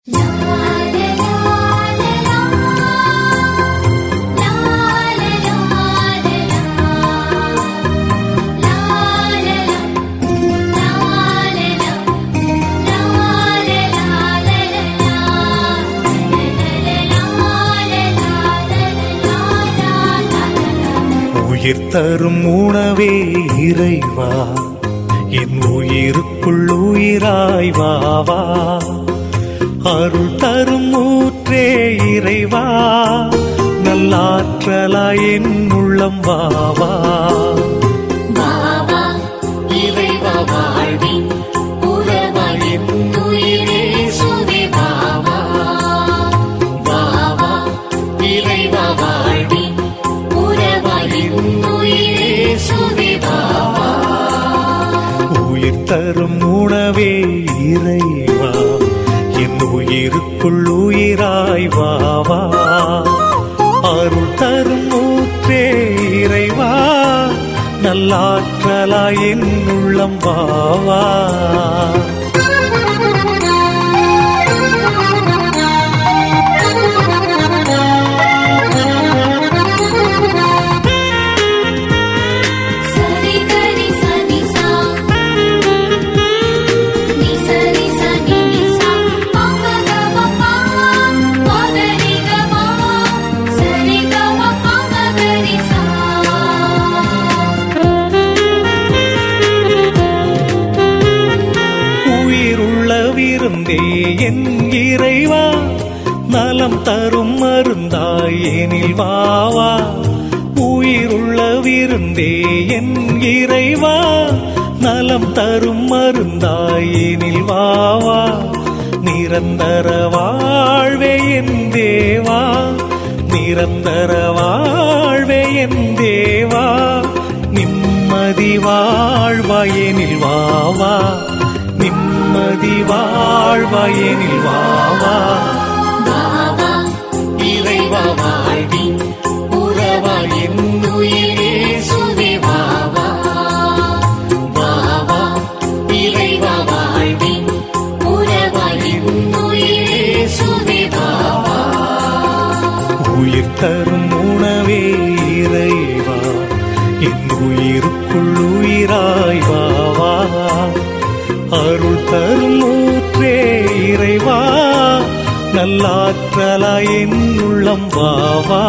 உயிர் தரும் உணவே இறைவா என் உயிருக்குள் உயிராய் வாவா அருள் தரும் ஊற்றே இறைவா நல்லாற்றலாய் என் உள்ளம் வாவா பாவா இறைவா வாழ்வின் உறவாயின் உயிரே சுவே பாவா பாவா இறைவா வாழ்வின் உறவாயின் உயிரே சுவே பாவா உயிர் தரும் உணவே இறைவா என் உயிருக்குள் உயிராய் வாவா அருள் தரும் ஊற்றே இறைவா நல்லாற்றலாய் என் உள்ளம் வாவா சரி கரி சனி சா நீ சரி சனி நீ சா பாங்க கம பா பதரி கம சரி கம பாங்க கரி சா உயிருள்ள விருந்தே என் இறைவா நலம் தரும் மருந்தாய் எனில் வாவா உயிருள்ள விருந்தே என் இறைவா நலம் தரும் மருந்தாய் எனில் வாவா நிரந்தர வாழ்வே என் தேவா நிரந்தர வாழ்வே என் தேவா நிம்மதி வாழ்வாயனில் வாவா நிம்மதி வாழ்வாயனில் வாவா பாவா இறைவா வாழ்வின் உறவாயின் உயிரே சுவே பாவா பாவா இறைவா வாழ்வின் உறவாயின் உயிரே சுவே பாவா உயிர் தரும் உணவே இறைவா என் உயிருக்குள் உயிராய் வாவா அருள் தரும் ஊற்றே இறைவா நல்லாற்றலாய் என் உள்ளம் வாவா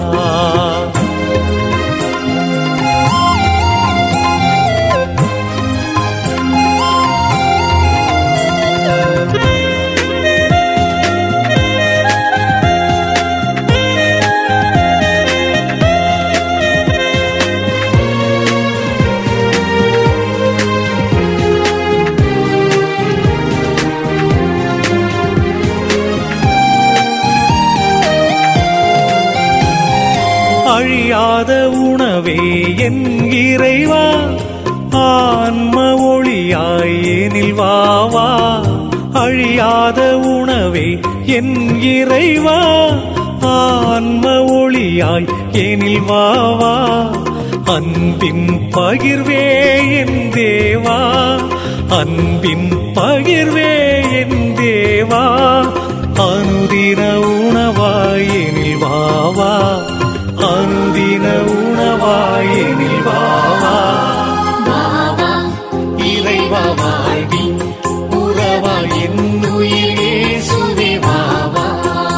அழியாத உணவே என் இறைவா ஆன்ம ஒளியாய் எனில் வாவா அழியாத உணவே என் இறைவா ஆன்ம ஒளியாய் எனில் வாவா அன்பின் பகிர்வே என் தேவா அன்பின் பகிர்வே என் தேவா அனுதின உணவாயெனில் வாவா அனுதின உணவாயெனில் வாவா பாவா இறைவா வாழ்வின் உறவாயின் உயிரே சுவே பாவா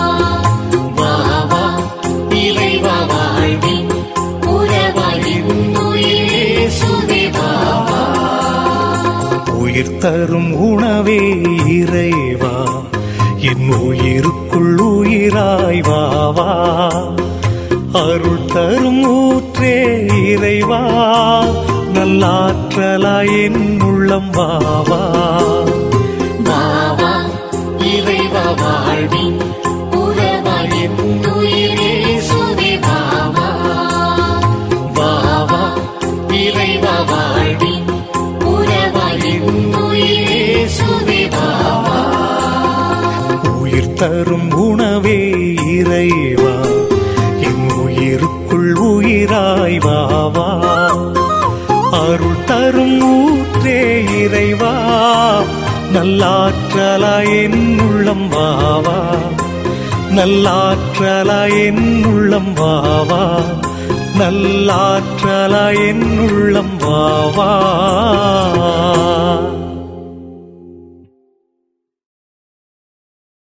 பாவா இறைவா வாழ்வின் உறவாயின் உயிரே சுவே பாவா உயிர் தரும் உணவே இறைவா என் உயிருக்குள் உயிராய் வாவா அருள் தரும் ஊற்றே இறைவா நல்லாற்றலாய் என் உள்ளம் வாவா பாவா இறைவா வாழ்வின் உறவாயின் உயிரே சுவே பாவா பாவா இறைவா வாழ்வின் உறவாயின் உயிரே சுவே பாவா உயிர் தரும் உணவே இறைவா என் உயிருக்குள் உயிராய் வாவா அருள் தரும் ஊற்றே இறைவா நல்லாற்றலா என் உள்ளம் வாவா நல்லாற்றலா என் உள்ளம் வாவா நல்லாற்றலா என் உள்ளம் வாவா